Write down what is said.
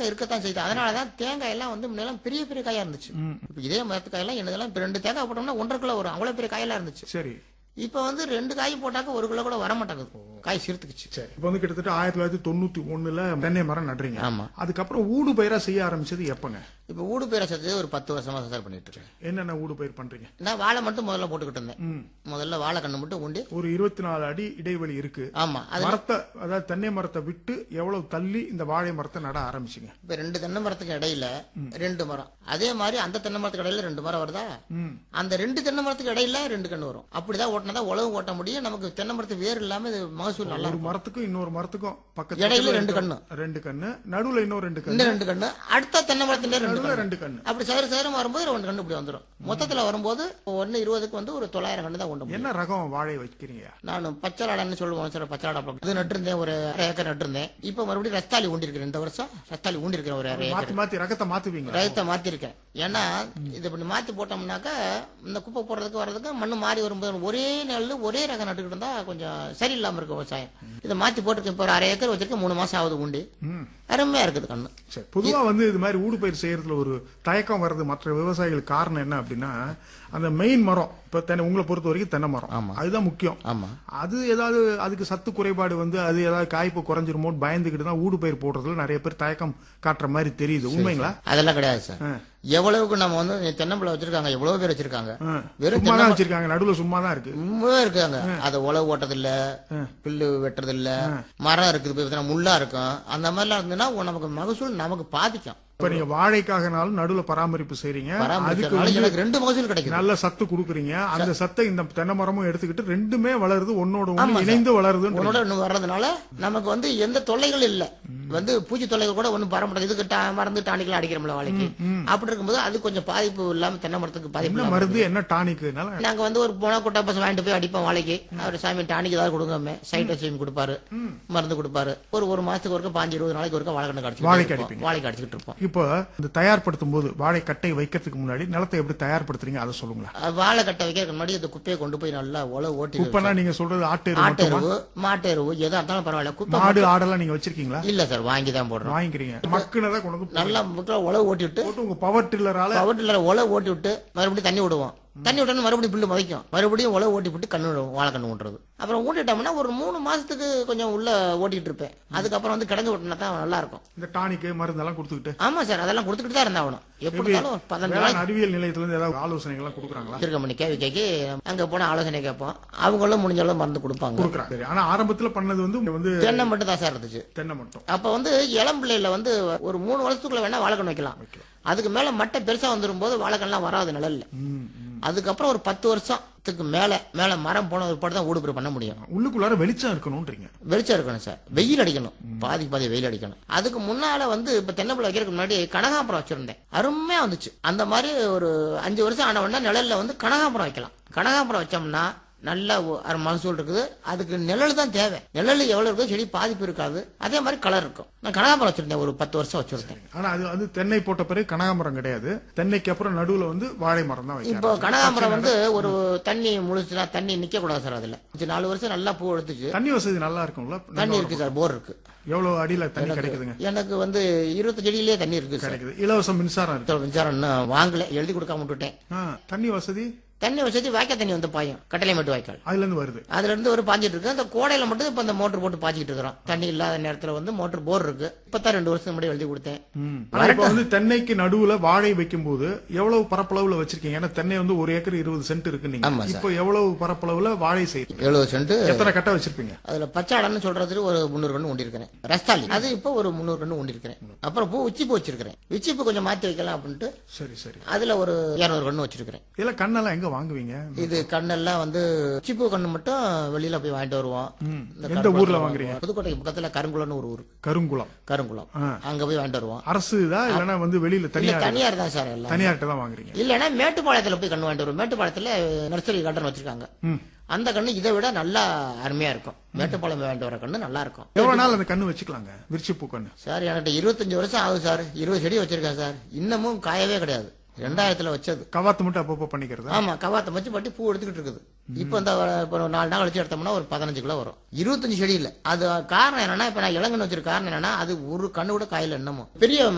இருக்கத்தான் செய்யுது அதனால தான் தேங்காய் எல்லாம் வந்து முன்னெல்லாம் பெரிய பெரிய காயா இருந்துச்சு இப்போ இதே மரத்து காயெல்லாம் என்னதெல்லாம் இப்ப ரெண்டு தேங்காய் போட்டோம்னா ஒன்றரை கிலோ வரும் அவ்வளவு பெரிய காயெல்லாம் இருந்துச்சு சரி இப்போ வந்து ரெண்டு காய் போட்டாக்க ஒரு கிலோ கூட வர மாட்டேங்குது காய் சிறுத்துக்குச்சு சரி இப்போ வந்து கிட்டத்தட்ட ஆயிரத்தி தொள்ளாயிரத்தி தொண்ணூத்தி ஒண்ணுல தென்னை மரம் நடுறீங்க ஆமா அதுக்கப்புறம் ஊடு பயிரா செய்ய ஆரம்பிச்சது எப்பங்க இப்போ ஊடு பயிரை சேர்த்து ஒரு பத்து வருஷமா சார் பண்ணிட்டு இருக்கேன் என்னென்ன ஊடு பயிர் பண்றீங்க நான் வாழை மட்டும் முதல்ல போட்டுக்கிட்டு இருந்தேன் ம். முதல்ல வாழை கண்ணு மட்டும் உண்டி ஒரு இருபத்தி நாலு அடி இடைவெளி இருக்கு ஆமா அது மரத்தை அதாவது தென்னை மரத்தை விட்டு எவ்வளவு தள்ளி இந்த வாழை மரத்தை நட ஆரம்பிச்சீங்க இப்ப ரெண்டு தென்னை மரத்துக்கு இடையில ரெண்டு மரம் அதே மாதிரி அந்த தென்னை மரத்துக்கு இடையில ரெண்டு மரம் வருதா ம் அந்த ரெண்டு தென்னை மரத்துக்கு இடையில ரெண்டு கண்ணு வரும் அப்படிதான் ஓட்டினா உழவு ஓட்ட முடியும் நமக்கு தென்னை மரத்து வேர் இல்லாம இது மகசூல் நல்லா ஒரு மரத்துக்கும் இன்னொரு மரத்துக்கும் பக்கத்துல இடையில ரெண்டு கண்ணு ரெண்டு கண்ணு நடுவுல இன்னொரு ரெண்டு கண்ணு இன்னும் ரெண்டு கண்ணு அடுத்த தென்னை மரத்துல ரெண்டு நடுவுல கண்ணு ரெண்டு கண்ணு அப்படி சேர சேரம் வரும்போது ரெண்டு கண்ணு இப்படி வந்துடும் மொத்தத்துல வரும்போது ஒன்னு இருபதுக்கு வந்து ஒரு தொள்ளாயிரம் கண்ணு தான் கொண்டு முடியும் என்ன ரகம் வாழை வைக்கிறீங்க நான் பச்சலாடன்னு சொல்லுவோம் சார் பச்சலாடா பழம் இது நட்டிருந்தேன் ஒரு அரை ஏக்கர் நட்டிருந்தேன் இப்ப மறுபடியும் ரஸ்தாலி ஊண்டிருக்கிறேன் இந்த வருஷம் ரஸ்தாலி ஊண்டிருக்கிறேன் ஒரு அரை ஏக்கர் மாத்தி மாத்தி ரகத்தை மாத்துவீங்களா ரகத்தை மாத்திருக்கேன் ஏன்னா இது இப்படி மாத்தி போட்டோம்னாக்கா இந்த குப்பை போடுறதுக்கு வர்றதுக்கு மண்ணு மாறி வரும்போது ஒரே நெல் ஒரே ரகம் நட்டுக்கிட்டு இருந்தா கொஞ்சம் சரியில்லாம இருக்கு விவசாயம் இதை மாத்தி போட்டிருக்கேன் இப்போ ஒரு அரை ஏக்கர் வச்சிருக்கேன் மூணு மாசம் ஆகுது உண்டு ம் அருமையா இருக்குது கண்ணு சரி பொதுவா வந்து இது மாதிரி ஊடு பயிர் செய்யறதுல ஒரு தயக்கம் வர்றது மற்ற விவசாயிகளுக்கு காரணம் என்ன அப்படின்னா அந்த மெயின் மரம் இப்ப தென்னை உங்களை பொறுத்த வரைக்கும் தென்னை மரம் ஆமா. அதுதான் முக்கியம் ஆமா அது ஏதாவது அதுக்கு சத்து குறைபாடு வந்து அது ஏதாவது காய்ப்பு குறைஞ்சிருமோன்னு பயந்துகிட்டு தான் ஊடு பயிர் போடுறதுல நிறைய பேர் தயக்கம் காட்டுற மாதிரி தெரியுது உண்மைங்களா அதெல்லாம் கிடையாது சார் ஆ. எவ்வளவுக்கு நம்ம வந்து தென்னம்பிள்ளை வச்சிருக்காங்க எவ்வளவு பேர் வச்சிருக்காங்க ஆ. வெறும் சும்மா தான் வச்சிருக்காங்க நடுவுல சும்மா தான் இருக்கு ரொம்பவே இருக்காங்க அத உழவு ஓட்டது இல்ல புல்லு வெட்டுறது இல்ல மரம் இருக்குது இப்ப பார்த்தீங்கன்னா முள்ளா இருக்கும் அந்த மாதிரிலாம் இருந்ததுன்னா நமக்கு மகசூல் நமக்கு பாதிக்கும் இப்ப நீங்க வாழைக்காகனாலும் நடுவுல பராமரிப்பு செய்றீங்க அதுக்கு பராமரிக்கிறதுனால வந்து எனக்கு ரெண்டு மகசூல் கிடைக்குது நல்ல சத்து கொடுக்குறீங்க அந்த சத்தை இந்த தென்னை மரமும் எடுத்துக்கிட்டு ரெண்டுமே வளருது ஒன்னோட ஒண்ணு இணைந்து வளருதுன்னு உன்னோட இன்னும் வர்றதுனால நமக்கு வந்து எந்த தொல்லைகள் இல்ல வந்து பூச்சி தொல்லைகள் கூட ஒண்ணும் வர மாட்டேங்குது இதுக்கு டா- மருந்து டானிக்கெல்லாம் அடிக்கிறோம்ல வாழைக்கு அப்படி இருக்கும்போது அது கொஞ்சம் பாதிப்பு இல்லாம தென்னை மரத்துக்கு பாதிப்பு என்ன இல்லாம மருந்து என்ன டானிக்குனால நாங்க வந்து ஒரு போனா குட்டை பசங்க வாங்கிட்டு போய் அடிப்போம் வாழைக்கு அவர் சாமி டானிக் ஏதாவது கொடுங்க சைட் வச்சு கொடுப்பாரு மருந்து கொடுப்பாரு ஒரு ஒரு மாசத்துக்கு ஒருக்க பாஞ்சு இருபது நாளைக்கு ஒருக்க வாழைக்கண்ணு வாழைக்கு கடிச்சு அடிப்பீங்க. வாழைக்கு அடிச்சுட்டு இருப்போம் இப்போ இந்த தயார்படுத்தும் போது வாழை கட்டை வைக்கிறதுக்கு முன்னாடி நிலத்தை எப்படி தயார்படுத்துறீங்க அதை சொல்லுங்களேன் அது வாழை கட்டை வைக்கிறதுக்கு முன்னாடி அந்த குப்பையை கொண்டு போய் நல்லா உழவு ஓட்டி குப்பைனா நீங்க சொல்றது ஆட்டு எரு ஆட்டு மட்டுமா எருவு மாட்டு எருவு எதா இருந்தாலும் பரவாயில்ல குப்பை மாடு ஆடெல்லாம் நீங்க வச்சிருக்கீங்களா இல்ல சார் வாங்கி தான் போடுறோம் வாங்கிக்கிறீங்க மக்குனதை கொண்டு வந்து நல்லா முக்கில் உழவு ஓட்டி விட்டு போட்டு உங்க பவர் டில்லரால பவட்டில் உழவு ஓட்டி விட்டு மறுபடியும் தண்ணி விடுவோம் தண்ணி விட்டோன்னு மறுபடியும் புல்லு மதிக்கும் மறுபடியும் உழவு ஓட்டி விட்டு கண்ணு விடுவோம் வாழைக்கண்ணு ஊட்டுறது அப்புறம் ஊட்டிட்டோம்னா ஒரு மூணு மாசத்துக்கு கொஞ்சம் உள்ள ஓட்டிட்டு இருப்பேன் அதுக்கப்புறம் வந்து கிடங்கு விட்டுனா தான் நல்லா இருக்கும் இந்த டானிக்கு மருந்தெல்லாம் கொடுத்துக்கிட்டு ஆமா சார் அதெல்லாம் கொடுத்துக்கிட்டு தான் இருந்தாகணும் எப்படி இருந்தாலும் ஒரு பதினஞ்சு வேளாண் நாளைக்கு அறிவியல் நிலையத்துல இருந்து ஏதாவது ஆலோசனைகள் எல்லாம் கொடுக்குறாங்களா இருக்க மணி கேவி கேக்கி அங்க போனா ஆலோசனை கேட்போம் அவங்களும் முடிஞ்ச அளவு மருந்து கொடுப்பாங்க கொடுக்குறாங்க சரி ஆனா ஆரம்பத்துல பண்ணது வந்து இங்க வந்து தென்னை மட்டும் தான் சார் இருந்துச்சு தென்னை மட்டும் அப்ப வந்து இளம் பிள்ளையில வந்து ஒரு மூணு வருஷத்துக்குள்ள வேணா வாழைக்கண் வைக்கலாம் அதுக்கு மேல மட்டை பெருசா வந்துரும் போது வாழைக்கண்லாம் வராது நிழல்ல ம், ம். அதுக்கப்புறம் ஒரு பத்து வருஷத்துக்கு மேல மேல மரம் போன ஒரு தான் ஊடுபுற பண்ண முடியும் உள்ளுக்குள்ளார வெளிச்சம் இருக்கணும்ன்றீங்க வெளிச்சம் இருக்கணும் சார் வெயில் அடிக்கணும் பாதிக்கு பாதி வெயில் அடிக்கணும் அதுக்கு முன்னால வந்து இப்ப தென்னம்பிள்ளை வைக்கிறதுக்கு முன்னாடி கனகாம்பரம் வச்சிருந்தேன் அருமையா வந்துச்சு அந்த மாதிரி ஒரு அஞ்சு வருஷம் ஆன உடனே நிழல்ல வந்து கனகாம்பரம் வைக்கலாம் கனகாம்பரம் வச்சோம்னா நல்ல ஒ- அரை மகசூல் இருக்குது அதுக்கு நிழல் தான் தேவை நிழல் எவ்வளவு இருக்கோ செடி பாதிப்பு இருக்காது அதே மாதிரி கலர் இருக்கும் நான் கனகாம்பரம் வச்சிருந்தேன் ஒரு பத்து வருஷம் வச்சிருந்தேன் ஆனா அது வந்து தென்னை போட்ட பிறகு கனகாமரம் கிடையாது தென்னைக்கு அப்புறம் நடுவுல வந்து வாழை மரம் தான் இப்போ வைக்கிறாங்க கனகாம்பரம் வந்து ஒரு தண்ணி முழுச்சுனா தண்ணி நிக்க கூடாது சார் அதுல இது நாலு வருஷம் நல்லா பூ எடுத்துச்சு தண்ணி வசதி நல்லா இருக்கும்ல தண்ணி இருக்கு சார் போர் இருக்கு எவ்வளவு அடியில தண்ணி கிடைக்குதுங்க எனக்கு வந்து இருபத்தஞ்சு அடியிலேயே தண்ணி இருக்கு சார் கிடைக்குது இலவச மின்சாரம் இருக்கு இத்தனை மின்சாரம் இன்னும் வாங்கல எழுதி கொடுக்காம விட்டுட்டேன் ஆ, தண்ணி வசதி தண்ணி வசதி வாய்க்கால் தண்ணி வந்து பாயும் கட்டளை மட்டும் வாய்க்கால் அதுல இருந்து வருது அதுல இருந்து ஒரு பாஞ்சிட்டு இருக்கு அந்த கோடையில மட்டும் இப்ப இந்த மோட்டர் போட்டு பாய்ச்சிட்டு இருக்கிறோம் தண்ணி இல்லாத நேரத்துல வந்து மோட்டர் போர் இருக்கு இப்பதான் ரெண்டு வருஷம் முன்னாடி எழுதி கொடுத்தேன் ம். ஆனா இப்ப வந்து தென்னைக்கு நடுவுல வாழை வைக்கும் போது எவ்வளவு பரப்பளவுல வச்சிருக்கீங்க ஏன்னா தென்னை வந்து ஒரு ஏக்கர் இருபது சென்ட் இருக்கு நீங்க ஆமா சார். இப்போ எவ்வளவு பரப்பளவுல வாழை செய்யுங்க எழுபது சென்ட் எத்தனை கட்டை வச்சிருப்பீங்க அதுல பச்சாடன்னு சொல்றதுக்கு ஒரு முந்நூறு கண்ணு ஒண்டிருக்கிறேன் ரஸ்தாலி அது இப்போ ஒரு முந்நூறு கண்ணு ஒண்டிருக்கிறேன் அப்புறம் பூ உச்சி பூ வச்சிருக்கிறேன் உச்சி பூ கொஞ்சம் மாத்தி வைக்கலாம் அப்படின்ட்டு சரி சரி அதுல ஒரு இருநூறு கண்ணு வச்சிருக்கிறேன் இதெல்லாம் கண்ணெல்லாம் எங்க வாங்குவீங்க இது கண்ணெல்லாம் வந்து உச்சிப்பூ கண்ணு மட்டும் வெளியில போய் வாங்கிட்டு வருவோம் ம். இந்த எந்த கருங்குளத்துல ஊர்ல வாங்குறீங்க புதுக்கோட்டைக்கு பக்கத்துல கருங்குளம்னு ஒரு ஊர் கருங்குளம் கருங்குளம் ஆ. அங்க போய் வாங்கிட்டு வருவோம் அரசு இதா இல்லைன்னா வந்து வெளியில இல்ல தனியார் தனியார் தான் சார் எல்லாம் தனியார்கிட்ட தான் வாங்குறீங்க இல்லைன்னா மேட்டுப்பாளையத்துல போய் கண்ணு வாங்கிட்டு வருவோம் மேட்டுப்பாளையத்துல நர்சரி கார்டன் வச்சிருக்காங்க ம். அந்த கண்ணு இதை விட நல்லா அருமையா இருக்கும் மேட்டுப்பாளையம் வாங்கிட்டு வர கண்ணு நல்லா இருக்கும் எவ்வளவு நாள் அந்த கண்ணு வச்சுக்கலாங்க விரிச்சி பூ கண்ணு சார் என்கிட்ட இருபத்தஞ்சு வருஷம் ஆகுது சார் இருபது செடி வச்சிருக்கேன் சார் இன்னமும் காயவே கிடையாது ரெண்டாயிரத்துல வச்சது கவாத்து மட்டும் அப்பப்போ பண்ணிக்கிறதா ஆமா கவாத்தை வச்சு பட்டி பூ எடுத்துக்கிட்டு இருக்குது இப்போ இந்த இப்போ ஒரு நாலு நாள் கழிச்சு எடுத்தோம்னா ஒரு பதினஞ்சு கிலோ வரும் இருபத்தஞ்சு செடி இல்ல அது காரணம் என்னன்னா இப்ப நான் இளங்கன்னு வச்சிருக்க காரணம் என்னன்னா அது ஒரு கண்ணு கூட காயில என்னமோ பெரிய